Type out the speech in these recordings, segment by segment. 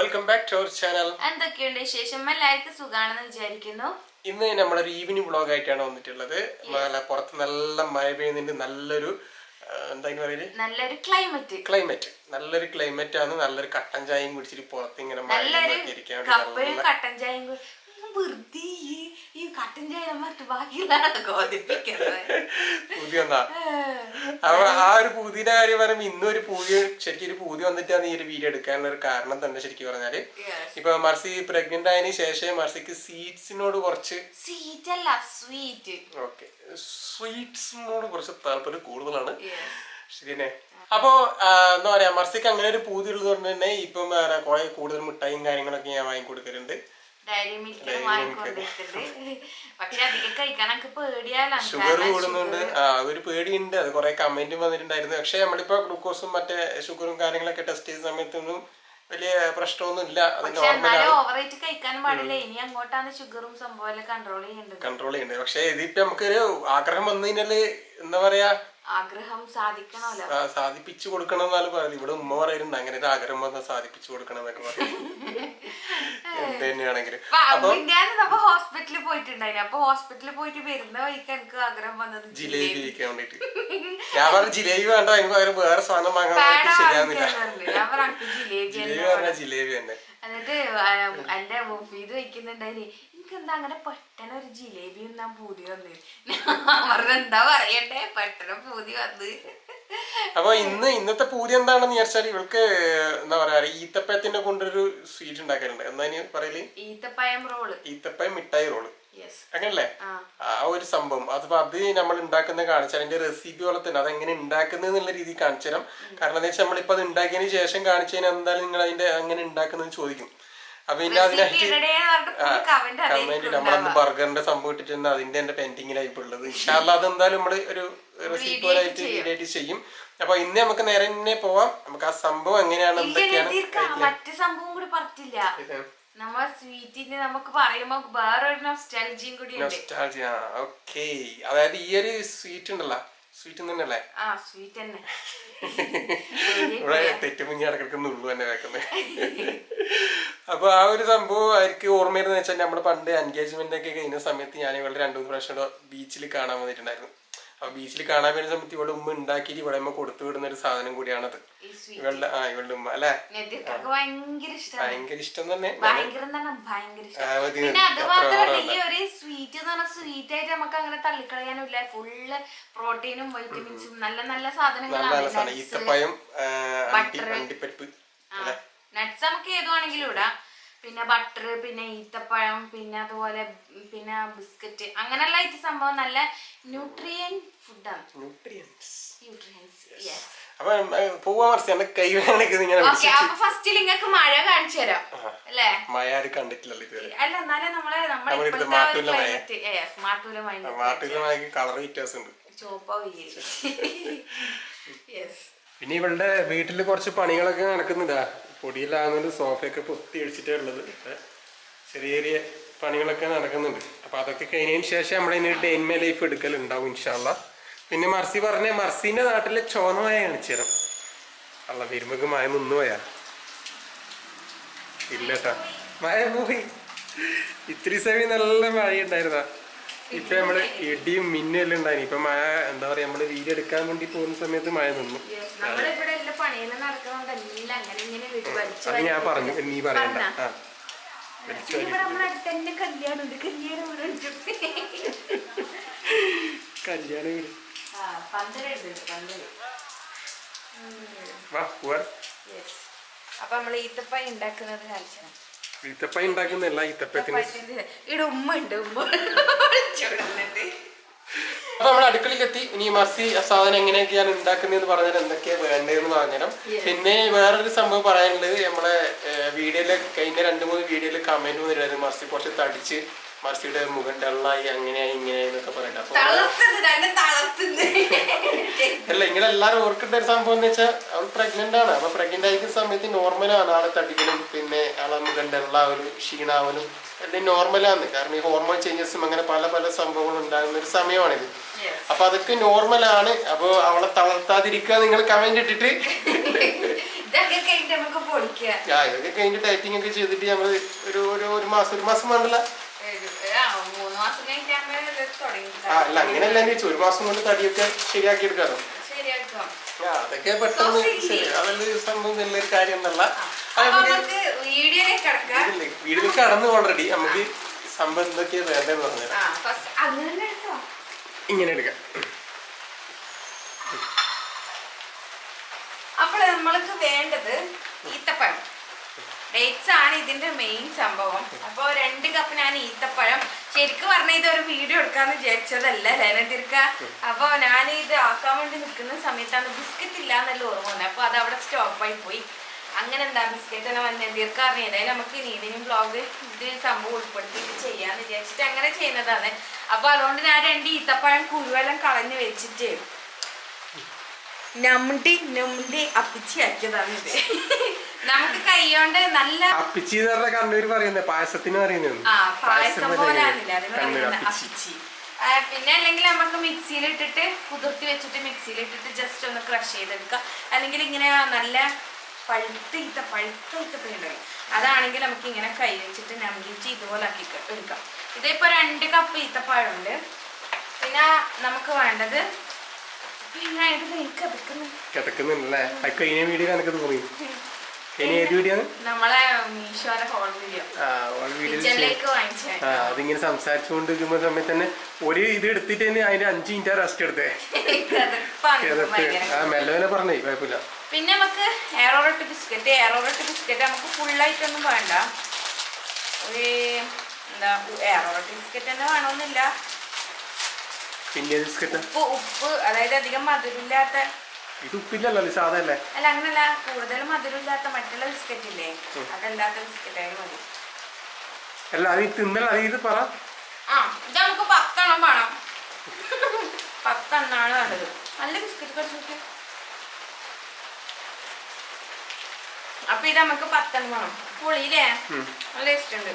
Welcome back to our channel എന്തൊക്കെയുണ്ട് വിശേഷം എല്ലാവർക്കും സുഖാണെന്ന് വിചാരിക്കുന്നു ഇന്ന് നമ്മളൊരു ഈവനിങ് വ്ളോഗ് ആയിട്ടാണ് വന്നിട്ടുള്ളത് നല്ല പുറത്ത് നല്ല മഴ പെയ്യുന്നുണ്ട് നല്ലൊരു ആ, എന്താ ഇങ്ങനെ പറയല് നല്ലൊരു ക്ലൈമറ്റ് ക്ലൈമറ്റ് നല്ലൊരു ക്ലൈമറ്റ് ആണ് നല്ലൊരു കട്ടൻ ചായയും കുടിച്ചിട്ട് പുറത്ത് ഇങ്ങനെ മഴ നല്ലൊരു നോക്കി ഇരിക്കാൻ വേണ്ടി കപ്പയും നല്ല കട്ടൻ ചായയും കൂടി- ഉം, വെറുതെ ഈ- ഈ കട്ടൻ ചായ മറ്റു ബാക്കിയുള്ള ഗോതിപ്പിക്കുന്നത് പൂതി വന്നാ അപ്പൊ ആ ഒരു പൂതിയുടെ കാര്യം പറയുമ്പോ ഇന്നും ഒരു പൂതി ശരിക്കും ഒരു പൂതി വന്നിട്ടാണ് ഈ ഒരു വീഡിയോ എടുക്കാനുള്ള ഒരു കാരണം തന്നെ ശരിക്കും പറഞ്ഞാല് ഇപ്പൊ മർസി പ്രഗ്നന്റ് ആയതിനു ശേഷം മർസിക്ക് സീറ്റ്സിനോട് കുറച്ച് സ്വീറ്റ് അല്ല സ്വീറ്റ് ഓക്കെ സ്വീറ്റ്സിനോട് കുറച്ച് താല്പര്യം കൂടുതലാണ് ശരിയല്ലേ അപ്പോ ആ, എന്താ പറയാ മർസിക്ക് അങ്ങനെ ഒരു പൂതി ഉള്ളത് കൊണ്ട് തന്നെ ഇപ്പം ആ, കുറെ കൂടുതൽ മിഠായിയും കാര്യങ്ങളൊക്കെ ഞാൻ വാങ്ങിക്കൊടുക്കലുണ്ട് ഡയറി മിൽക്ക് വാങ്ങിക്കൊണ്ടിരിക്കുന്നത് പക്ഷെ അധികം കഴിക്കാൻ എനിക്ക് പേടിയാലാണ് ഷുഗർ കൂടുന്നുണ്ട് ആ ഒരു പേടിയുണ്ട് അത് കുറെ കമന്റും വന്നിട്ടുണ്ടായിരുന്നു പക്ഷെ നമ്മളിപ്പോ ഗ്ലൂക്കോസും മറ്റേ ഷുഗറും കാര്യങ്ങളൊക്കെ ടെസ്റ്റ് ചെയ്ത സമയത്തൊന്നും വലിയ പ്രശ്നമൊന്നും ഇല്ല അത് പക്ഷെ നോർമൽ എന്നാലും ഓവറായിട്ട് കഴിക്കാനും പാടില്ല ഇനി അങ്ങോട്ടാണ് ഷുഗറും സംഭവം കൺട്രോൾ ചെയ്യേണ്ടത് കൺട്രോൾ ചെയ്യുന്നുണ്ട് പക്ഷെ ഇതിപ്പോ നമുക്കൊരു ആഗ്രഹം വന്നു കഴിഞ്ഞാല് എന്താ പറയാ ആഗ്രഹം സാധിക്കണമല്ലോ ആ, സാധിപ്പിച്ചു കൊടുക്കണം എന്നാലും പറയുന്നത് ഇവിടെ ഉമ്മ പറയുന്നുണ്ട് അങ്ങനെ ഒരു ആഗ്രഹം വന്നാൽ സാധിപ്പിച്ചു കൊടുക്കണം എന്നൊക്കെ പറയും എന്ത് തന്നെയാണെങ്കിലും അപ്പൊ ഞാൻ നമ്മ ഹോസ്പിറ്റലിൽ പോയിട്ടുണ്ടായിരുന്നു അപ്പൊ ഹോസ്പിറ്റലിൽ പോയിട്ട് വരുന്ന വഴിക്ക് എനിക്ക് ആഗ്രഹം വന്നത് ജിലേബി കഴിക്കാൻ വേണ്ടിട്ട് ഞാൻ പറഞ്ഞു ജിലേബി വേണ്ട അതിന് പകരം വേറെ സാധനം വാങ്ങാൻ വേണ്ടി ശരിയാവുന്നില്ല ഞാൻ പറഞ്ഞു ജിലേബി ജിലേബി പറഞ്ഞ ജിലേബി തന്നെ എന്നിട്ട് ആ, എന്റെ ഇത് വയ്ക്കുന്നുണ്ടായിന് എനിക്ക് എന്താ അങ്ങനെ പെട്ടെന്ന് ഒരു ജിലേബി ഞാൻ പൂതി വന്ന് ഞാൻ പറഞ്ഞു എന്താ പറയണ്ടേ പെട്ടെന്ന് പൂതി വന്ന് അപ്പൊ ഇന്ന് ഇന്നത്തെ പൂരി എന്താണെന്ന് വിചാരിച്ചാൽ ഇവൾക്ക് എന്താ പറയാ ഈത്തപ്പഴത്തിന്റെ കൊണ്ടൊരു സ്വീറ്റ് ഉണ്ടാക്കലുണ്ട് എന്താ ഇനി പറയല് ഈത്തപ്പയം റോള് ഈത്തപ്പഴം മിഠായി റോള് യെസ് അങ്ങനല്ലേ ആ ആ ഒരു സംഭവം അതിപ്പോ അത് നമ്മൾ ഉണ്ടാക്കുന്ന കാണിച്ചാൽ അതിന്റെ റെസിപ്പി പോലെ തന്നെ അതെങ്ങനെ ഉണ്ടാക്കുന്നത് എന്നുള്ള രീതിയിൽ കാണിച്ചു തരാം കാരണം എന്താ വെച്ചാൽ നമ്മളിപ്പോ അത് ഉണ്ടാക്കിയതിന് ശേഷം കാണിച്ചു കഴിഞ്ഞാൽ എന്തായാലും നിങ്ങൾ അതിന്റെ എങ്ങനെ ഉണ്ടാക്കുന്നത് ചോദിക്കും അപ്പൊ പിന്നെ അതിനായിട്ട് ഇടടേ പറഞ്ഞിട്ട് കമന്റ് കമന്റ് നമ്മളന്ന് ബർഗറിന്റെ സംഭവം ഇട്ടിട്ടുണ്ട് അതിന്റെ എന്റെ പെൻഡിങ്ങിലായി ഇപ്പൊ ഉള്ളത് ഇൻഷാല്ല അതെന്തായാലും നമ്മള് ഒരു റെസിപ്പി പോലെ ആയിട്ട് വീഡിയോ ആയിട്ട് ചെയ്യും അപ്പൊ ഇന്ന് നമുക്ക് നേരെ തന്നെ പോവാം നമുക്ക് ആ സംഭവം എങ്ങനെയാണ് എന്തൊക്കെയാണ് മറ്റു സംഭവം കൂടി പറഞ്ഞില്ല നമ്മ സ്വീറ്റിന് നമുക്ക് പറയുമ്പോ വേറൊരു നൊസ്റ്റാലജിയും കൂടി ഉണ്ട് ഓക്കെ അതായത് ഈ ഒരു സ്വീറ്റ് ഉണ്ടല്ലോ സ്വീറ്റ് തന്നെയല്ലേ ആ സ്വീറ്റ് തന്നെ ഇവിടെ തെറ്റുമുങ്ങി നടക്കുന്നുള്ളൂ തന്നെ വെക്കുന്നത് അപ്പൊ ആ ഒരു സംഭവം അവർക്ക് ഓർമ്മയിരുന്ന വെച്ചാൽ നമ്മൾ പണ്ട് എൻഗേജ്മെന്റ് ഒക്കെ കഴിഞ്ഞ സമയത്ത് ഞാൻ ഇവിടെ രണ്ടു മൂന്ന് പ്രാവശ്യം ബീച്ചിൽ കാണാൻ വന്നിട്ടുണ്ടായിരുന്നു അപ്പൊ ബീച്ചിൽ കാണാൻ വരുന്ന സമയത്ത് ഇവിടെ ഉമ്മ ഉണ്ടാക്കിയിട്ട് ഇവിടെ ഉമ്മ കൊടുത്തു വിടുന്ന ഒരു സാധനം കൂടിയാണത് ഈ സ്വീറ്റ് ഇവളുടെ ആ ഇവളുടെ ഉമ്മ അല്ലെ നെതിർക്കൊക്കെ ഭയങ്കര ഇഷ്ടമാണ് ഭയങ്കര ഇഷ്ടം തന്നെ ഭയങ്കര തന്നെ ഭയങ്കര ഇഷ്ടം ആ, മതി, പിന്നെ അത് അത്ര മാത്രമല്ല ഈ ഒരു സ്വീറ്റ് എന്ന് പറഞ്ഞാൽ സ്വീറ്റ് ആയിട്ട് നമുക്ക് അങ്ങനെ തള്ളിക്കളയാനില്ല ഫുള്ള് പ്രോട്ടീനും വൈറ്റമിൻസും നല്ല നല്ല നല്ല സാധനങ്ങളാണ് നല്ല സാധനം ഈത്തപ്പഴം ആ, അണ്ടി അണ്ടിപ്പരിപ്പ് അല്ലെ നട്ട്സ് നമുക്ക് ഏതുവാണെങ്കിലും ഇടാം പിന്നെ ബട്ടർ പിന്നെ ഈത്തപ്പഴം പിന്നെ അതുപോലെ ഉം, പിന്നെ ബിസ്ക്കറ്റ് അങ്ങനെയുള്ള ഐറ്റം സംഭവം നല്ല ന്യൂട്രിയൻ ഫുഡാണ് ന്യൂട്രിയൻസ് ന്യൂട്രിയൻസ് യെസ് അപ്പൊ ആ, പോവാൻ മറിച്ച് എന്റെ കൈ വേണമെങ്കിൽ ഇങ്ങനെ ഓക്കെ പിടിച്ച് അപ്പൊ ഫസ്റ്റ് നിങ്ങൾക്ക് മഴ കാണിച്ചു തരാം അല്ലേ മഴ ആരും കണ്ടിട്ടില്ലല്ലോ ഇതുവരെ അല്ല എന്നാലും നമ്മളെ നമ്മുടെ നമ്മളിവിടുത്തെ ഇപ്പോഴത്തെ ആ ഒരു മാട്ടൂലിലെ മഴ. climate, yes, മാട്ടൂലിലെ മഴ. നാട്ടിലെ മഴയ്ക്ക് കളർ വ്യത്യാസമുണ്ട് ചുവപ്പോ വെയിൽ യെസ് പിന്നെ ഇവളുടെ വീട്ടിൽ കുറച്ച് പണികളൊക്കെ നടക്കുന്നുണ്ടാ പൊടിയിലാകുന്നുണ്ട് സോഫയൊക്കെ പൊത്തി അടിച്ചിട്ടേ ഉള്ളത് ഇപ്പൊ ചെറിയ ചെറിയ പണികളൊക്കെ നടക്കുന്നുണ്ട് അപ്പൊ അതൊക്കെ കഴിഞ്ഞതിന് ശേഷം നമ്മളിനി ഡെയിൻമേ ലൈഫ് എടുക്കലുണ്ടാവും ഇൻഷാല്ല പിന്നെ മർസി പറഞ്ഞ മർസീന്റെ നാട്ടിലെ ചോന്ന മഴ കാണിച്ചു തരാം അല്ല വരുമ്പോ മഴ നിന്ന് പോയാ ഇല്ലട്ടാ മഴ പോയി ഇത്തിരി സമയം നല്ല മഴ ഉണ്ടായിരുന്നാ ഇപ്പൊ നമ്മള് ഇടിയും മിന്നും എല്ലാം ഉണ്ടായിന് ഇപ്പൊ മഴ എന്താ പറയാ നമ്മള് വീഡിയോ എടുക്കാൻ വേണ്ടി പോകുന്ന സമയത്ത് മഴ നിന്നു നമ്മളിവിടെ എല്ലാ പണിയെല്ലാം നടക്കുന്നതുകൊണ്ട് എല്ലാം അങ്ങനെ ഇങ്ങനെ വീട്ടിൽ വലിച്ചു അത് ഞാൻ പറഞ്ഞു നീ പറയണ്ട ആ പിന്നെ ഇവിടെ നമ്മുടെ അടുത്ത് തന്നെ കല്യാണം ഉണ്ട് കല്യാണം ഇവിടെ ഉണ്ട്. കല്യാണം വീട് ആ, പന്തലുണ്ട് പന്തല് വാ പോവാ യെസ് അപ്പൊ നമ്മൾ ഈത്തപ്പഴം ഉണ്ടാക്കുന്നത് കാണിച്ചാൽ ഈത്തപ്പ ഉണ്ടാക്കുന്നല്ല ഈത്തപ്പത്തിന് ഇവിടെ ഉമ്മ ഉണ്ട് ഉമ്മ ചുടുന്നുണ്ട് അപ്പൊ നമ്മൾ അടുക്കളയിലെത്തി ഇനി മസി ആ സാധനം എങ്ങനെയൊക്കെയാണ് ഉണ്ടാക്കുന്നതെന്ന് പറഞ്ഞാൽ എന്തൊക്കെയാ വേണ്ടതെന്ന് പറഞ്ഞുതരാം പിന്നെ വേറൊരു സംഭവം പറയാനുള്ളത് നമ്മളെ വീഡിയോയില് കഴിഞ്ഞ രണ്ട് മൂന്ന് വീഡിയോയിൽ കമന്റ് വന്നിട്ടായിരുന്നു മസി കുറച്ച് തടിച്ച് മസിയുടെ മുഖം ഡള്ളായി അങ്ങനെയായി ഇങ്ങനെയായി എന്നൊക്കെ പറയട്ടെ അപ്പൊ തളർത്തുന്നു രണ്ടും തളർത്തുന്നു അല്ല നിങ്ങൾ എല്ലാവരും ഓർക്കേണ്ട ഒരു സംഭവം എന്ന് വെച്ചാൽ അവൾ പ്രഗ്നന്റ് ആണ് അപ്പൊ പ്രഗ്നന്റ് ആയിരിക്കുന്ന സമയത്ത് നോർമലാണ് ആളെ തടിക്കലും പിന്നെ ആളെ മുഖണ്ടുള്ള ഒരു ക്ഷീണാവലും എല്ലാം നോർമലാണ് കാരണം ഈ ഹോർമോൺ ചേഞ്ചസും അങ്ങനെ പല പല സംഭവങ്ങളും ഉണ്ടാകുന്ന ഒരു സമയമാണിത് Yes. അപ്പൊ അതൊക്കെ നോർമലാണ് അപ്പൊ അവളെ തളർത്താതിരിക്കുക നിങ്ങൾ കമന്റ് ഇട്ടിട്ട് ഇതൊക്കെ കഴിഞ്ഞിട്ട് നമുക്ക് പൊളിക്കുക ആ ഇതൊക്കെ കഴിഞ്ഞ് ഡയറ്റിംഗ് ഒക്കെ ചെയ്തിട്ട് നമ്മള് ഒരു ഒരു ഒരു മാസം ഒരു മാസം വേണ്ടല്ല ഒരു- ആ, മൂന്ന് മാസം കഴിഞ്ഞിട്ടാകുമ്പോ ഇത് തുടങ്ങി ആ അല്ല അങ്ങനെയല്ല ഞാൻ ചോദിച്ചു ഒരു മാസം കൊണ്ട് തടിയൊക്കെ ശരിയാക്കി എടുക്കാറോ ശരിയാക്കാം ആ അതൊക്കെ പെട്ടെന്ന് സോഫില്ലേ? ശരി അതല്ല സംഭവം നല്ലൊരു കാര്യം എന്നല്ല അപ്പൊ നമുക്ക് വീഡിയോയിലേക്ക് കിടക്കാം വീട്ടിൽ കടന്നു ഓൾറെഡി നമുക്ക് സംഭവം എന്തൊക്കെയാ വേണ്ടതെന്ന് പറഞ്ഞുതരാം ആ ഫസ്റ്റ് അങ്ങനെ തന്നെ എടുത്തോ ഇങ്ങനെ എടുക്കാം അപ്പോൾ നമ്മൾക്ക് വേണ്ടത് ഈത്തപ്പഴം ഡേറ്റ്സ് ആണ് ഇതിന്റെ മെയിൻ സംഭവം അപ്പോൾ രണ്ട് കപ്പ് ഞാൻ ഈത്തപ്പഴം ശരിക്കും പറഞ്ഞ ഇത് ഒരു വീഡിയോ എടുക്കാന്ന് വിചാരിച്ചതല്ല ലേനത്തിർക്ക അപ്പോൾ ഞാൻ ഇത് ആക്കാൻ വേണ്ടി നിൽക്കുന്ന സമയത്താണ് ബിസ്ക്കറ്റ് ഇല്ല എന്നല്ല ഓർമ്മ വന്നത് അപ്പോൾ അത് അവിടെ സ്റ്റോപ്പായി പോയി അങ്ങനെ എന്താ ബിസ്ക്കറ്റ് തന്നെ വന്നത് തീർക്ക അറിഞ്ഞത് നമുക്ക് നീതിനും ബ്ലോഗ് ഇത് സംഭവം ഉൾപ്പെടുത്തിയിട്ട് ചെയ്യാന്ന് വിചാരിച്ചിട്ട് അങ്ങനെ ചെയ്യുന്നതാണ് അപ്പോൾ അതുകൊണ്ട് ഞാൻ രണ്ട് ഈത്തപ്പഴം കുരുവെല്ലാം കളഞ്ഞു വെച്ചിട്ട് നമ്മണ്ടി നമ്മണ്ടി അപ്പിച്ചി ആക്കിയതാണ് ഇത് നമുക്ക് കൈകൊണ്ട് നല്ല അപ്പിച്ചി എന്ന് പറഞ്ഞ കണ്ണൂര് പറയുന്നത് പായസത്തിന് പറയുന്നത് ആ പായസം പോലാണില്ല അതിന് കണ്ണൂർ പറയുന്നത് അപ്പിച്ചി അപ്പിച്ചി ആ, പിന്നെ അല്ലെങ്കിൽ നമുക്ക് മിക്സിയിൽ ഇട്ടിട്ട് കുതിർത്തി വെച്ചിട്ട് മിക്സിയിൽ ഇട്ടിട്ട് ജസ്റ്റ് ഒന്ന് ക്രഷ് ചെയ്തെടുക്കാം അല്ലെങ്കിൽ ഇങ്ങനെ നല്ല പഴുത്ത ഈത്ത പഴുത്ത ഈത്തപ്പഴുണ്ടല്ലോ അതാണെങ്കിൽ നമുക്ക് ഇങ്ങനെ കൈ വെച്ചിട്ട് നമ്പിച്ച് ഇതുപോലെ ആക്കി ക- എടുക്കാം ഇതിപ്പോ രണ്ട് കപ്പ് ഈത്തപ്പഴമുണ്ട് പിന്നെ നമുക്ക് വേണ്ടത് പിന്നെ ഇത് എനിക്ക് എടുക്കുന്നു കിടക്കുന്നുണ്ടല്ലേ അതൊക്കെ ഇനി വീഡിയോ കണക്ക് തോന്നി ഇനി ഏത് വീഡിയോ ആണ് നമ്മളെ മീഷോയുടെ ഹോൾ വീഡിയോ ആ ഓൾ വീഡിയോ കിച്ചണിലേക്ക് വാങ്ങിച്ചു ആ അതിങ്ങനെ സംസാരിച്ചുകൊണ്ടിരിക്കുന്ന സമയത്ത് തന്നെ ഒരു ഇത് എടുത്തിട്ട് തന്നെ അതിന് അഞ്ച് മിനിറ്റ് റെസ്റ്റ് എടുത്തേ കിതപ്പ് ആ മെല്ലവനെ പറഞ്ഞേ കുഴപ്പമില്ല പിന്നെ നമുക്ക് എയറോറട്ട് ബിസ്ക്കറ്റ് എയറോറട്ട് ബിസ്ക്കറ്റ് നമുക്ക് ഫുള്ളായിട്ടൊന്നും വേണ്ട ഒരു എന്താ എയറോറട്ട് ബിസ്ക്കറ്റ് തന്നെ വേണമെന്നില്ല പിന്നെ ബിസ്ക്കറ്റ് ഉപ്പ് ഉപ്പ് അതായത് അധികം മധുരമില്ലാത്ത ഇത് ഉപ്പില്ലല്ലോ ഇത് സാധാ അല്ലേ അല്ല അങ്ങനല്ല കൂടുതൽ മധുരമില്ലാത്ത മറ്റുള്ള ബിസ്ക്കറ്റ് ഇല്ലേ അതല്ലാത്ത ബിസ്ക്കറ്റ് ആയാലും മതി അല്ല അത് ഈ തിന്നല അത് ഇത് പറ ആ ഇത് നമുക്ക് പത്തെണ്ണം വേണം പത്തെണ്ണാണ് വേണ്ടത് നല്ല ബിസ്ക്കറ്റ് കുറച്ച് അപ്പൊ ഇത് നമുക്ക് പത്തെണ്ണം വേണം പുളിയില്ലേ ഉം. നല്ല ഇഷ്ടമുണ്ട്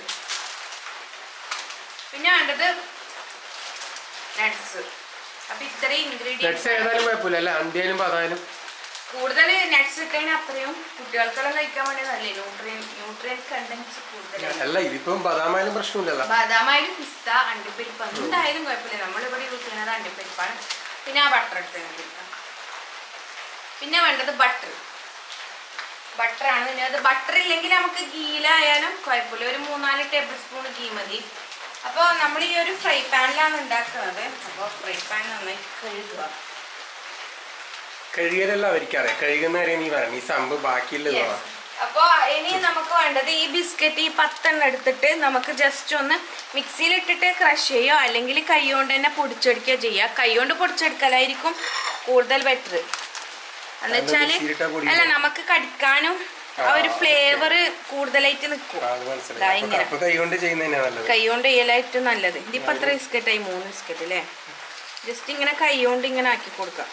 പിന്നെ വേണ്ടത് നട്സ് അപ്പൊ ഇത്രയും നട്സ് ഇൻഗ്രീഡിയൻസ് ഏതായാലും കുഴപ്പമില്ല അല്ല അണ്ടിയാലും പതായാലും കൂടുതൽ നട്സ് ഇട്ടതിന് അത്രയും കുട്ടികൾക്കെല്ലാം കഴിക്കാൻ വേണ്ടി നല്ല ന്യൂട്രിയൻ ന്യൂട്രിയൻ കണ്ടൻസ് കൂടുതലാണ് അല്ല ഇതിപ്പം ബദാമായാലും പ്രശ്നമില്ലല്ലോ ബദാമായാലും പിസ്ത അണ്ടിപ്പരിപ്പ് എന്തായാലും കുഴപ്പമില്ല നമ്മളിവിടെ യൂസ് ചെയ്യുന്നത് അണ്ടിപ്പരിപ്പാണ് പിന്നെ ആ ബട്ടർ എടുത്ത് പിന്നെ വേണ്ടത് ബട്ടർ ബട്ടറാണ് പിന്നെ അത് ബട്ടർ ഇല്ലെങ്കിൽ നമുക്ക് ഗീലായാലും കുഴപ്പമില്ല ഒരു മൂന്നാല് ടേബിൾ സ്പൂൺ ഗീ മതി അപ്പോൾ നമ്മൾ ഈ ഒരു ഫ്രൈ പാനിലാണ് ഉണ്ടാക്കുന്നത് അപ്പോൾ ഫ്രൈ പാൻ നന്നായി കഴുകുക കഴുകലല്ല അവർക്കറിയാം കഴുകുന്ന കാര്യം നീ പറഞ്ഞു ഈ സംഭവം ബാക്കിയുള്ളത് പറ. അപ്പോൾ ഇനി നമുക്ക് വേണ്ടത് ഈ ബിസ്ക്കറ്റ് ഈ പത്തെണ്ണം എടുത്തിട്ട് നമുക്ക് ജസ്റ്റ് ഒന്ന് മിക്സിയിൽ ഇട്ടിട്ട് ക്രഷ് ചെയ്യോ അല്ലെങ്കിൽ കൈ കൊണ്ട് തന്നെ പൊടിച്ചെടുക്കുകയോ ചെയ്യുക കൈ കൊണ്ട് പൊടിച്ചെടുക്കലായിരിക്കും കൂടുതൽ ബെറ്റർ എന്നുവെച്ചാല് മിക്സിയിലിട്ടാ പൊടി അല്ല നമുക്ക് കടിക്കാനും ആ ഒരു ഫ്ലേവർ കൂടുതലായിട്ട് നിൽക്കും ആ, അത് ദാ മനസ്സിലായി അപ്പൊ- ഇങ്ങനെ. അപ്പൊ കൈ കൊണ്ട് ചെയ്യുന്ന തന്നെയാ നല്ലത് കൈ കൊണ്ട് ചെയ്യലായിട്ട് നല്ലത് ഇതിപ്പോ എത്ര ബിസ്ക്കറ്റായി മൂന്ന് ബിസ്ക്കറ്റ് അല്ലേ ജസ്റ്റ് ഇങ്ങനെ കൈ കൊണ്ട് ഇങ്ങനെ ആക്കി കൊടുക്കാം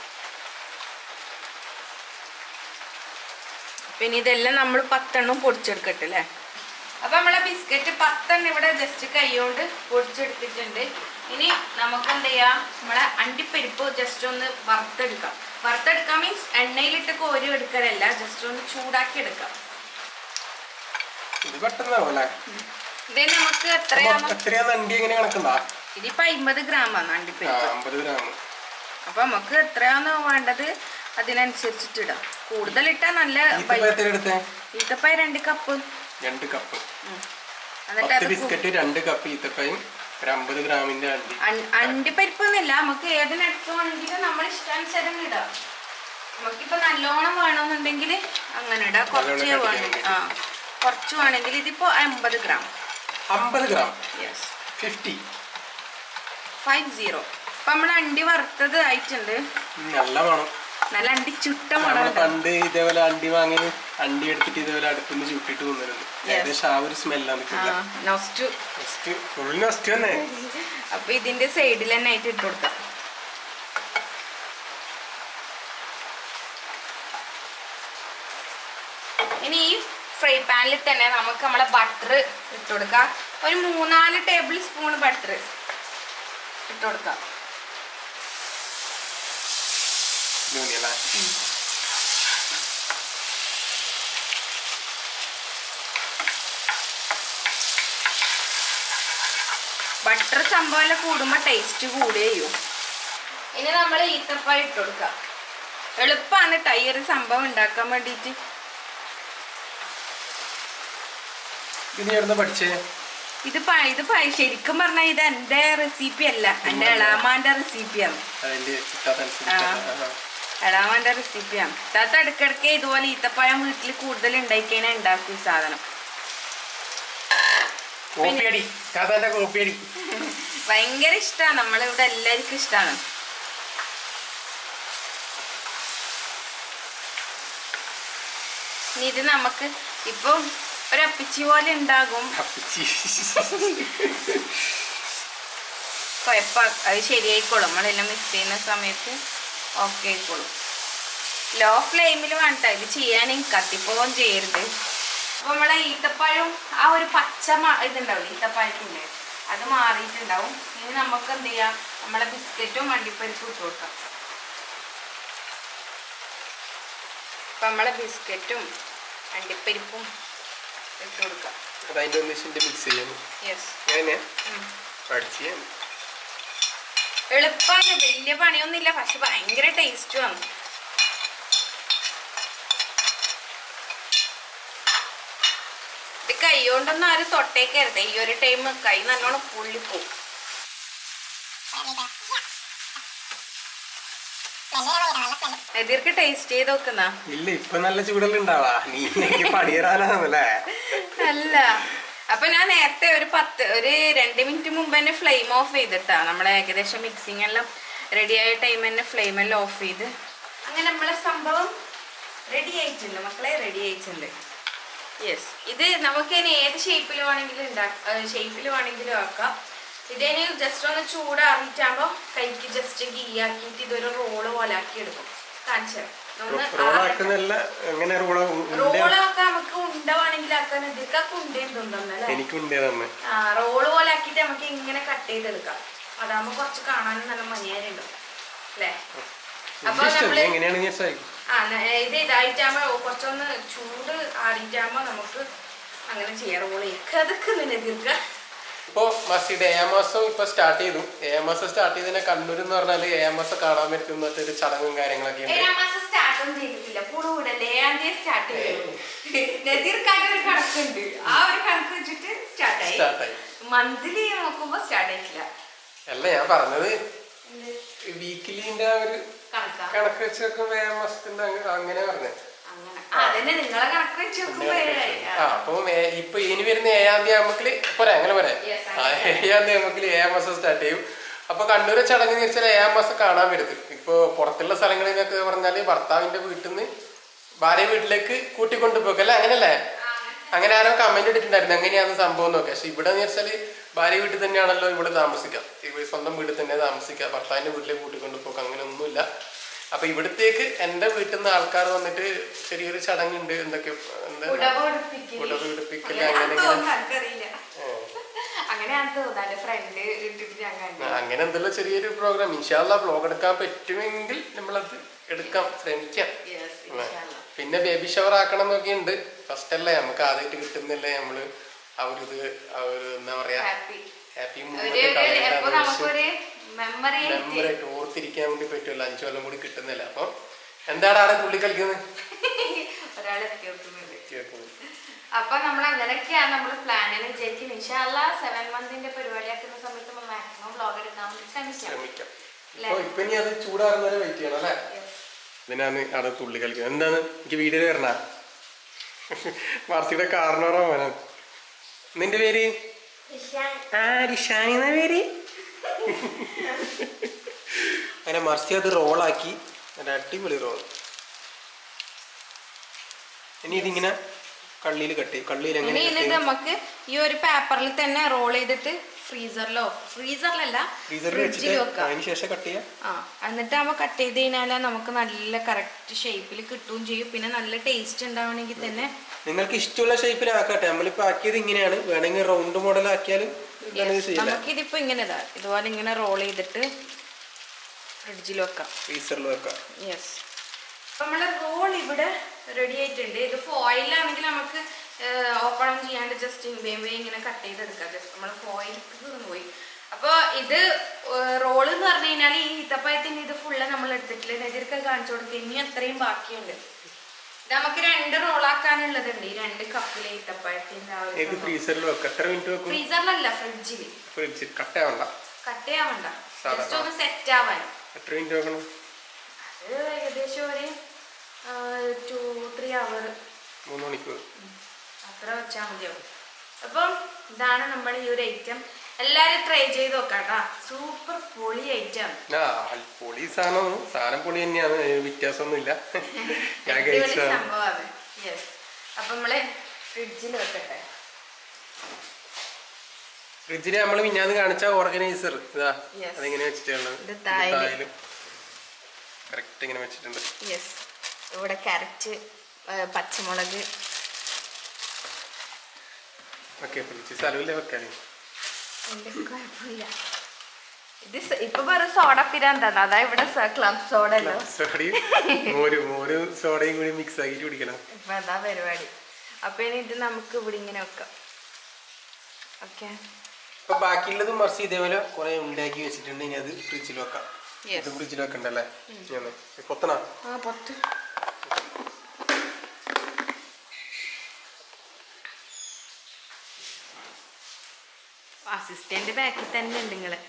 പിന്നെ ഇതെല്ലാം നമ്മൾ പത്തെണ്ണം പൊടിച്ചെടുക്കട്ടെ അല്ലേ അപ്പൊ നമ്മളെ ബിസ്ക്കറ്റ് പത്തെണ്ണം ഇവിടെ ജസ്റ്റ് കൈ കൊണ്ട് പൊടിച്ചെടുത്തിട്ടുണ്ട് ഇനി നമുക്ക് എന്ത് ചെയ്യാം നമ്മളെ അണ്ടിപ്പരിപ്പ് ജസ്റ്റ് ഒന്ന് വറുത്തെടുക്കാം വറുത്തെടുക്കാം മീൻസ് എണ്ണയിലിട്ട് കോരി എടുക്കലല്ല ജസ്റ്റ് ഒന്ന് ചൂടാക്കി എടുക്കാം ഇത് പെട്ടെന്നാവും അല്ലേ ഇത് നമുക്ക് അപ്പൊ എത്രയാണ് എത്രയാന്ന് അണ്ടി എങ്ങനെ കണക്കുണ്ടാ ഇതിപ്പോ അമ്പത് ഗ്രാമാണ് ആ അണ്ടിപ്പരിപ്പ് അമ്പത് ഗ്രാം അപ്പൊ നമുക്ക് എത്രയാണോ വേണ്ടത് അതിനനുസരിച്ചിട്ട് ഇടാം കൂടുതൽ ഇട്ടാ നല്ല ഈത്തപ്പഴം എത്ര എടുത്തേ ഈത്തപ്പായ രണ്ട് കപ്പ് രണ്ട് കപ്പ് എന്നിട്ട് പത്ത് അത് കു- ബിസ്ക്കറ്റ് രണ്ട് കപ്പ് ഈത്തപ്പഴം ഒരു അമ്പത് ഗ്രാമിന്റെ അണ്ടി അൺ- അണ്ടിപ്പരിപ്പ് എന്നില്ല നമുക്ക് ഏത് നട്സ് വേണമെങ്കിലും നമ്മൾ ഇഷ്ടാനുസരണം ഇടാം നമുക്കിപ്പോ നല്ലോണം വേണമെന്നുണ്ടെങ്കിൽ അങ്ങനെ ഇടാം കുറച്ച് നല്ലോണം വേണമെങ്കിൽ ആ കുറച്ച് വേണമെങ്കിൽ ഇതിപ്പോ അമ്പത് ഗ്രാം അമ്പത് gram yes fifty five zero അപ്പൊ നമ്മുടെ അണ്ടി വറുത്തത് ആയിട്ടുണ്ട് നല്ല മണം നല്ല അണ്ടി ചുട്ട നമ്മള് മണം പണ്ട് ഇതേപോലെ അണ്ടി വാങ്ങി അണ്ടി എടുത്തിട്ട് ഇതേപോലെ അടുത്തുനിന്ന് ചുട്ടിട്ട് കൊണ്ടുവരുന്നു ഏകദേശം ആ ഒരു സ്മെല്ലാണ് ആ നൊസ്റ്റു ഫസ്റ്റ് ഫുൾ നെസ്റ്റ് തന്നെ അപ്പൊ ഇതിന്റെ സൈഡിൽ തന്നെ ആയിട്ട് ഇട്ട് കൊടുക്കാം ഇനി ഈ ഫ്രൈ പാനിൽ തന്നെ നമുക്ക് നമ്മളെ ബട്ടർ ഇട്ട് കൊടുക്കാം ഒരു മൂന്നാല് ടേബിൾ സ്പൂൺ ബട്ടർ ഇട്ട് കൊടുക്കാം ബട്ടർ സംഭവം കൂടുമ്പോൾ ടേസ്റ്റ് കൂടുകയും ചെയ്യും ഇനി നമ്മൾ ഈത്തപ്പഴം ഇട്ട് കൊടുക്കുക എളുപ്പമാണ് കേട്ടോ ഈ ഒരു സംഭവം ഉണ്ടാക്കാൻ വേണ്ടിയിട്ട് ഇത് എവിടുന്ന് പഠിച്ചേ ഇത് പ- ഇത് പ- ശരിക്കും പറഞ്ഞാൽ ഇത് എൻ്റെ റെസിപ്പി അല്ല എൻ്റെ എളാമാൻ്റെ റെസിപ്പിയാണ് അതിന്റെ കിട്ടാത്തനുസരിച്ച് എളാമാൻ്റെ റെസിപ്പിയാണ് താത്ത ഇടയ്ക്കിടയ്ക്ക് ഇതുപോലെ ഈത്തപ്പഴം വീട്ടിൽ കൂടുതൽ ഉണ്ടാക്കിക്കഴിഞ്ഞാൽ ഉണ്ടാക്കും ഈ സാധനം കോപ്പിയടി കാതാന്റെ കോപ്പിയടി ഭയങ്കര ഇഷ്ടമാണ് നമ്മളിവിടെ എല്ലാവർക്കും ഇഷ്ടമാണ് ഇനി ഇത് നമുക്ക് ഇപ്പം ഒരു അപ്പിച്ചി പോലെ ഉണ്ടാകും അപ്പിച്ചി. കുഴപ്പം അത് ശരിയായിക്കോളും നമ്മളെല്ലാം മിക്സ് ചെയ്യുന്ന സമയത്ത് ഓക്കെ ആയിക്കോളും ലോ ഫ്ലെയിമിൽ വേണ്ട ഇത് ചെയ്യാൻ കത്തിപ്പോവും ചെയ്യരുത് അപ്പോൾ നമ്മളെ ഈത്തപ്പഴം ആ ഒരു പച്ച മ- ഇതുണ്ടാവില്ല ഈത്തപ്പഴത്തിൻ്റെ അത് മാറിയിട്ടുണ്ടാവും ഇനി നമുക്ക് എന്ത് ചെയ്യാം നമ്മളെ ബിസ്ക്കറ്റും വണ്ടിപ്പരിപ്പും ഇട്ട് കൊടുക്കാം അപ്പം നമ്മളെ ബിസ്ക്കറ്റും അണ്ടിപ്പരിപ്പും ഇട്ട് കൊടുക്കാം അത് അതിന്റെ ഒന്നിച്ചിട്ട് മിക്സ് ചെയ്യുന്നു യെസ് അങ്ങനെ പഠിച്ച് ഞാൻ എളുപ്പമാണ് വലിയ പണിയൊന്നുമില്ല പക്ഷെ ഭയങ്കര ടേസ്റ്റുമാണ് ഇത് കൈ കൊണ്ടൊന്നും ആരും തൊട്ടേക്കരുത് ഈ ഒരു ടൈം കൈ നല്ലോണം പൊള്ളിപ്പോവും എതിർക്ക് ടേസ്റ്റ് ചെയ്ത് നോക്കുന്ന ഇല്ല ഇപ്പൊ നല്ല ചൂടെല്ലാം ഉണ്ടാവാ നീ എനിക്ക് പണിയറാനാണല്ലേ അല്ല അപ്പൊ ഞാൻ നേരത്തെ ഒരു പത്ത് ഒരു രണ്ട് മിനിറ്റ് മുമ്പ് തന്നെ ഫ്ലെയിം ഓഫ് ചെയ്തിട്ടാ നമ്മളെ ഏകദേശം മിക്സിംഗ് എല്ലാം റെഡി ആയ ടൈം തന്നെ ഫ്ലെയിം എല്ലാം ഓഫ് ചെയ്ത് അങ്ങനെ നമ്മളെ സംഭവം റെഡി ആയിട്ടുണ്ട് മക്കളെ റെഡി ആയിട്ടുണ്ട് യെസ് ഇത് നമുക്ക് ഇനി ഏത് ഷേപ്പിൽ വേണമെങ്കിലും ഉണ്ടാക്കാം ഷേപ്പിൽ വേണമെങ്കിലും ആക്കാം ഇതിന് ജസ്റ്റ് ഒന്ന് ചൂടാറിയിട്ടാകുമ്പോൾ കൈക്ക് ജസ്റ്റ് ഗീ ആക്കിയിട്ട് ഇതൊരു റോള് പോലെ ആക്കി എടുക്കും കാണിച്ചു തരാം. ഒന്ന് ആറട്ടെ. റോളാക്കുന്നല്ല എങ്ങനെ റോള റോളൊക്കെ നമുക്ക് ഉണ്ടവാണെങ്കിൽ ആക്കാൻ ഇതിക്കൊക്കെ ഉണ്ടേന്ന് തോന്നുന്നല്ലേ എനിക്കുണ്ടേ തന്നെ ആ റോള് പോലെ ആക്കിയിട്ട് നമുക്ക് ഇങ്ങനെ കട്ട് ചെയ്തെടുക്കാം അതാകുമ്പോ കുറച്ച് കാണാനും നല്ല മണിയാരുണ്ടാവും അല്ലേ അപ്പൊ ഇഷ്ടം നമ്മള് എങ്ങനെയാണ് ഞാൻ സഹായിക്കും ആ ന- ഇത് ഇതായിട്ടാകുമ്പോ കുറച്ചൊന്ന് ചൂട് ആറിയിട്ടാകുമ്പോ നമുക്ക് അങ്ങനെ ചെയ്യാം റോള് അതൊക്കെ നിന്നെ തീർക്കാം ഇപ്പോ മസിയുടെ ഏഴാം മാസം ഇപ്പൊ സ്റ്റാർട്ട് ചെയ്തു ഏഴാം മാസം സ്റ്റാർട്ട് ചെയ്തതിനെ കണ്ണൂർ എന്ന് പറഞ്ഞാല് ഏഴാം മാസം കാണാൻ പറ്റുന്ന ഒരു ചടങ്ങും കാര്യങ്ങളൊക്കെ ഉണ്ട് ഏഴാം മാസം സ്റ്റാർട്ട് ഒന്നും ചെയ്തിട്ടില്ല പുളുവിടല്ലേ ഏഴാം തീയതി സ്റ്റാർട്ട് ചെയ്തു നദീർക്കാന്റെ ഒരു കണക്കുണ്ട് ആ ഒരു കണക്ക് വെച്ചിട്ട് സ്റ്റാർട്ട് ആയി Start ആയി. മന്ത്ലി നോക്കുമ്പോ സ്റ്റാർട്ട് ആയിട്ടില്ല അല്ല ഞാൻ പറഞ്ഞത് വീക്കിലിന്റെ ആ ഒരു കണക്കാ കണക്ക് വെച്ച് നോക്കുമ്പോ ഏഴാം മാസത്തിന്റെ അങ്ങ- അങ്ങനെ പറഞ്ഞത് അങ്ങനെ അതന്നെ നിങ്ങളെ കണക്ക് വെച്ച് നോക്കുമ്പോ ഏഴായി. ആ അപ്പൊ ഏ- ഇപ്പൊ ഇനി വരുന്ന ഏഴാം തീയതി ആകുമ്പോക്കില് പോരാ അങ്ങനെ പോരാ Yes, ആ, ഏഴാം തീയതി ആകുമ്പോക്കില് ഏഴാം മാസം സ്റ്റാർട്ട് ചെയ്യും അപ്പൊ കണ്ണൂർ ചടങ്ങ് എന്ന് വെച്ചാൽ ഏഴാം മാസം കാണാൻ വരുന്നത് ഇപ്പൊ പുറത്തുള്ള സ്ഥലങ്ങളിൽ നിന്നൊക്കെ പറഞ്ഞാല് ഭർത്താവിന്റെ വീട്ടിൽ നിന്ന് ഭാര്യ വീട്ടിലേക്ക് കൂട്ടിക്കൊണ്ടു പോക്കല്ലേ അങ്ങനല്ലേ അങ്ങനെ ആരോ കമന്റ് ഇട്ടിട്ടുണ്ടായിരുന്നു എങ്ങനെയാണ് സംഭവം നോക്കുക പക്ഷെ ഇവിടെ എന്ന് വെച്ചാല് ഭാര്യ വീട്ടിൽ തന്നെയാണല്ലോ ഇവിടെ താമസിക്കുക ഇവിടെ സ്വന്തം വീട്ടിൽ തന്നെ താമസിക്കുക ഭർത്താവിന്റെ വീട്ടിലേക്ക് കൂട്ടിക്കൊണ്ടു പോക്കുക അങ്ങനെ ഒന്നുമില്ല അപ്പൊ ഇവിടത്തേക്ക് എന്റെ വീട്ടിൽ നിന്ന് ആൾക്കാർ വന്നിട്ട് ചെറിയൊരു ചടങ്ങുണ്ട് എന്തൊക്കെ എന്താ ഉടവ ഉടുപ്പിക്കല്. ഉടവ ഉടുപ്പിക്കല് അങ്ങനെയാന്ന് അങ്ങനെ തോന്നുന്നു, എനിക്കറിയില്ല. അങ്ങനെയാന്ന് തോന്നുന്നു എന്റെ ഫ്രണ്ട് ഇട്ടിട്ട് ഞാൻ കണ്ടു ആ, അങ്ങനെ എന്തെല്ലാം ചെറിയൊരു പ്രോഗ്രാം ഇൻഷാല്ല വ്ലോഗ് എടുക്കാൻ പറ്റുമെങ്കിൽ നമ്മളത് എടുക്കാം ശ്രമിക്കാം Yes, ആ. ഇൻഷാല്ലാ. പിന്നെ ബേബി ഷവർ ആക്കണം എന്നൊക്കെ ഉണ്ട് ഫസ്റ്റ് അല്ലേ നമുക്ക് ആദ്യമായിട്ട് കിട്ടുന്നില്ലേ നമ്മള് ആ ഒരു ഇത് ആ ഒരു എന്താ പറയാ Happy. ഹാപ്പി ഒരു ഒരു എപ്പോ നമുക്കൊരു മെമ്മറി ആയിട്ട് മെമ്മറായിട്ട് ഓർത്തിരിക്കാൻ വേണ്ടി പറ്റുമല്ലോ അഞ്ചു കൊല്ലം കൂടി കിട്ടുന്നില്ല അപ്പൊ എന്താണ് ആടെ തുള്ളി കളിക്കുന്നത് ഒരാൾ എത്തി വെക്കുന്നുണ്ട് അപ്പൊ നമ്മൾ അങ്ങനെയൊക്കെയാണ് നമ്മൾ പ്ലാനിൽ വിചാരിക്കും ഇൻഷാല്ല സെവൻ മന്തിന്റെ പരിപാടി ആക്കുന്ന സമയത്ത് നമ്മൾ മാക്സിമം വ്ലോഗ് എടുക്കാൻ വേണ്ടി ശ്രമിക്കാം ശ്രമിക്കാം അല്ലേ? ഇപ്പൊ ഇപ്പൊ ഇനി അത് ചൂടാറുന്നവരെ വെയിറ്റ് ചെയ്യണം അല്ലേ ഇതിനാണ് അവിടെ തുള്ളി കളിക്കുന്നത് എന്താണ് എനിക്ക് വീഡിയോ വരണ വാർത്തയുടെ കാരണോറോ മോനാ നിന്റെ പേര് ആ രിഷാനി എന്ന പേര് അങ്ങനെ മർസി അത് റോളാക്കി ഒരു അടിപൊളി റോൾ ഇനി ഇതിങ്ങനെ കള്ളിയിൽ കട്ടി കള്ളിയിൽ ഇനി എങ്ങനെ എന്നിട്ട് നമുക്ക് ഈ ഒരു പേപ്പറിൽ തന്നെ റോൾ ചെയ്തിട്ട് ഫ്രീസറിലോ ഫ്രീസറിലല്ല ഫ്രീസറിൽ ഫ്രിഡ്ജിൽ വെച്ചിട്ട് വെക്കാം അതിന് ശേഷം കട്ട് ചെയ്യാം ആ എന്നിട്ട് ആവുമ്പോൾ കട്ട് ചെയ്ത് കഴിഞ്ഞാൽ നമുക്ക് നല്ല കറക്റ്റ് ഷേപ്പിൽ കിട്ടുകയും ചെയ്യും പിന്നെ നല്ല ടേസ്റ്റ് ഉണ്ടാവണമെങ്കിൽ തന്നെ നിങ്ങൾക്ക് ഇഷ്ടമുള്ള ഷേപ്പിലാക്കട്ടെ നമ്മളിപ്പോ ആക്കിയത് ഇങ്ങനെയാണ് വേണമെങ്കിൽ റൗണ്ട് മോഡൽ ആക്കിയാലും വേണമെങ്കിൽ ചെയ്യില്ല നമുക്കിതിപ്പോ ഇങ്ങനെ ഇതാ ഇതുപോലെ ഇങ്ങനെ റോൾ ചെയ്തിട്ട് ഫ്രിഡ്ജിൽ വെക്കാം ഫ്രീസറിൽ വെക്കാം യെസ് നമ്മളെ റോൾ ഇവിടെ റെഡി ആയിട്ടുണ്ട് ഇത് ഫോയിലാണെങ്കിൽ നമുക്ക് ഓപ്പൺ ചെയ്യാണ്ട് ജസ്റ്റ് വേവേ ഇങ്ങനെ കട്ട് ചെയ്തെടുക്കാം ജസ്റ്റ് നമ്മൾ ഫോയിൽ തീർന്നു പോയി അപ്പൊ ഇത് റോള് എന്ന് പറഞ്ഞു കഴിഞ്ഞാൽ ഈ ഈത്തപ്പഴത്തിന്റെ ഇത് ഫുള്ള് നമ്മൾ എടുത്തിട്ടില്ല നെതിർക്കെ കാണിച്ചു കൊടുക്കുക ഇനി അത്രയും ബാക്കിയുണ്ട് ഇത് നമുക്ക് രണ്ട് റോളാക്കാനുള്ളതുണ്ട് ഈ രണ്ട് കപ്പിലെ ഈത്തപ്പഴത്തിന്റെ ആ ഏത് ഒരു ഫ്രീസറിൽ വെക്കും എത്ര മിനിറ്റ് വെക്കും ഫ്രീസറിലല്ല ഫ്രിഡ്ജിൽ ഫ്രിഡ്ജ് കട്ടയാവണ്ട കട്ട് ചെയ്യാവണ്ട സാധാ- ജസ്റ്റ് ഒന്ന് സെറ്റ് ആവാൻ എത്ര മിനിറ്റ് വെക്കണം അത് ഏകദേശം ഒരു ടു ത്രീ അവർ മൂന്ന് മണിക്കൂർ അത്ര വെച്ചാൽ മതിയാവും അപ്പം ഇതാണ് നമ്മൾ ഈ ഒരു ഐറ്റം എല്ലാരും ട്രൈ ചെയ്ത് നോക്കാട്ടാ സൂപ്പർ പൊളി ഐറ്റം ആ പൊളി സാധനം സാധനം പൊളി തന്നെയാണ് അതിന് വ്യത്യാസമൊന്നുമില്ല ഞാൻ അടിപൊളി കഴിച്ചതാണ് സംഭവമാണ് യെസ് അപ്പൊ നമ്മള് ഫ്രിഡ്ജിൽ വെക്കട്ടെ ഫ്രിഡ്ജിൽ നമ്മൾ മിഞ്ഞാന്ന് കാണിച്ച ഓർഗനൈസർ ഇതാ Yes. അതെങ്ങനെ വെച്ചിട്ടുള്ളത് ഇത് തായില്. കറക്റ്റ് ഇങ്ങനെ വെച്ചിട്ടുണ്ട് യെസ് ഇവിടെ ക്യാരറ്റ് പച്ചമുളക് ഓക്കെ ഫ്രിഡ്ജ് സ്ഥലമില്ല വെക്കാനേ ഉണ്ട്, കുഴപ്പമില്ല ഇത് സ- ഇപ്പൊ വെറും സോഡ പിരാന്താണ് അതാ ഇവിടെ ക്ലബ് സോഡ അല്ലോ സോഡയും മോരും മോരും സോഡയും കൂടി മിക്സ് ആക്കിയിട്ട് കുടിക്കണം ഇപ്പൊ അതാ പരിപാടി അപ്പൊ ഇനി ഇത് നമുക്ക് ഇവിടെ ഇങ്ങനെ വെക്കാം ഓക്കെ അപ്പൊ ബാക്കിയുള്ളത് മറിച്ച് ഇതേപോലെ കുറെ ഉണ്ടാക്കി വെച്ചിട്ടുണ്ട് ഇനി അത് ഫ്രിഡ്ജിൽ വെക്കാം Yes. ഇത് ഫ്രിഡ്ജിൽ വെക്കണ്ടല്ലേ ഞാൻ കൊത്തണ ആ പത്ത് അസിസ്റ്റന്റ് ബാക്കിൽ തന്നെ ഉണ്ട് നിങ്ങള്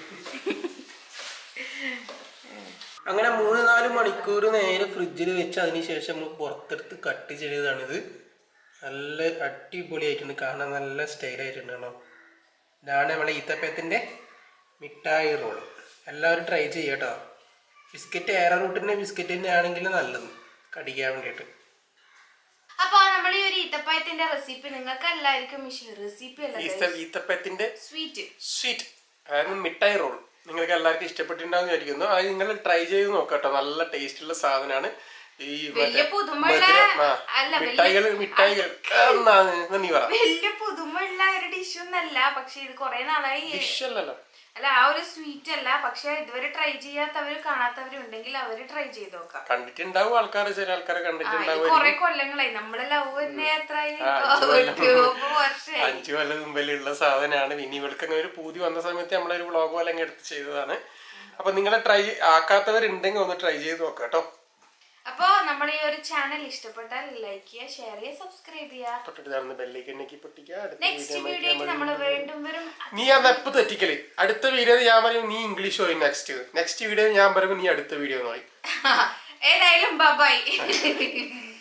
അങ്ങനെ മൂന്ന് നാല് മണിക്കൂർ നേരെ ഫ്രിഡ്ജിൽ വെച്ച് അതിന് ശേഷം നമ്മൾ പുറത്തെടുത്ത് കട്ട് ചെയ്തതാണിത് നല്ല അടിപൊളിയായിട്ടുണ്ട് കാണാൻ നല്ല സ്റ്റൈലായിട്ടുണ്ട് കേട്ടോ ഇതാണ് നമ്മളെ ഈത്തപ്പഴത്തിൻ്റെ മിഠായി റോൾ എല്ലാവരും ട്രൈ ചെയ്യട്ടോ ബിസ്ക്കറ്റ് എയർ റൂട്ടിൻ്റെ ബിസ്ക്കറ്റ് തന്നെ ആണെങ്കിൽ നല്ലത് കടിക്കാൻ വേണ്ടിയിട്ട് അപ്പൊ നമ്മൾ ഈ ഒരു ഈത്തപ്പഴത്തിന്റെ റെസിപ്പി നിങ്ങൾക്ക് എല്ലാവർക്കും റെസിപ്പി അല്ല ഈത്ത ഈത്തപ്പഴത്തിൻ്റെ സ്വീറ്റ് സ്വീറ്റ് അതായത് മിഠായി റോൾ നിങ്ങൾക്ക് എല്ലാവർക്കും ഇഷ്ടപ്പെട്ടിട്ടുണ്ടാവും വിചാരിക്കുന്നു അത് നിങ്ങൾ ട്രൈ ചെയ്ത് നോക്കട്ടോ നല്ല ടേസ്റ്റ് ഉള്ള സാധനമാണ് ഈ വലിയ പുതുമയുള്ള മധുരം- ആ, അല്ല, വലിയ- മിഠായികൾ മിഠായികൾ എന്നാണ് എന്നാ നീ പറ വലിയ പുതുമയുള്ള ഒരു ഡിഷ് ഒന്നല്ല പക്ഷെ ഇത് കുറെ നാളായി ഡിഷ് അല്ലല്ലോ അല്ല ആ ഒരു സ്വീറ്റ് അല്ല പക്ഷെ ഇതുവരെ ട്രൈ ചെയ്യാത്തവര് കാണാത്തവര് ഉണ്ടെങ്കിൽ അവര് ട്രൈ ചെയ്ത് നോക്കാം കണ്ടിട്ടുണ്ടാവും ആൾക്കാർ ചില ആൾക്കാരെ ആ, ഇത് കണ്ടിട്ടുണ്ടാവും കൊറേ കൊല്ലങ്ങളായി നമ്മളെ ലവ് തന്നെ എത്രയായി ആ, അഞ്ച് കൊല്ലം. ട്യൂബ് വർഷമായി അഞ്ചു കൊല്ലം മുമ്പിലുള്ള സാധനമാണ് ഇനി ഇവൾക്ക് അങ്ങനെ ഒരു പൂതി വന്ന സമയത്ത് നമ്മളൊരു വ്ളോഗ് പോലെ അങ്ങ് എടുത്ത് ചെയ്തതാണ് അപ്പൊ നിങ്ങളെ ട്രൈ ആക്കാത്തവരുണ്ടെങ്കിൽ ഒന്ന് ട്രൈ ചെയ്ത് നോക്കാം കേട്ടോ അപ്പൊ നമ്മൾ ഈ ഒരു ചാനൽ ഇഷ്ടപ്പെട്ടാൽ ലൈക്ക് ചെയ്യുക ഷെയർ ചെയ്യുക സബ്സ്ക്രൈബ് ചെയ്യുക തൊട്ടിട്ട് നടന്ന് ബെല്ലേക്ക് എണ്ണയ്ക്ക് പൊട്ടിക്കുക അടുത്ത നെക്സ്റ്റ് വീഡിയോ വീഡിയോക്ക് നമ്മൾ വീണ്ടും വരും നീ അന്ന് എപ്പോ തെറ്റിക്കല് അടുത്ത വീഡിയോ ഞാൻ പറയും നീ ഇംഗ്ലീഷ് പറയും നെക്സ്റ്റ് നെക്സ്റ്റ് വീഡിയോ ഞാൻ പറയുമ്പോൾ നീ അടുത്ത വീഡിയോ പറയും ഏതായാലും ബൈ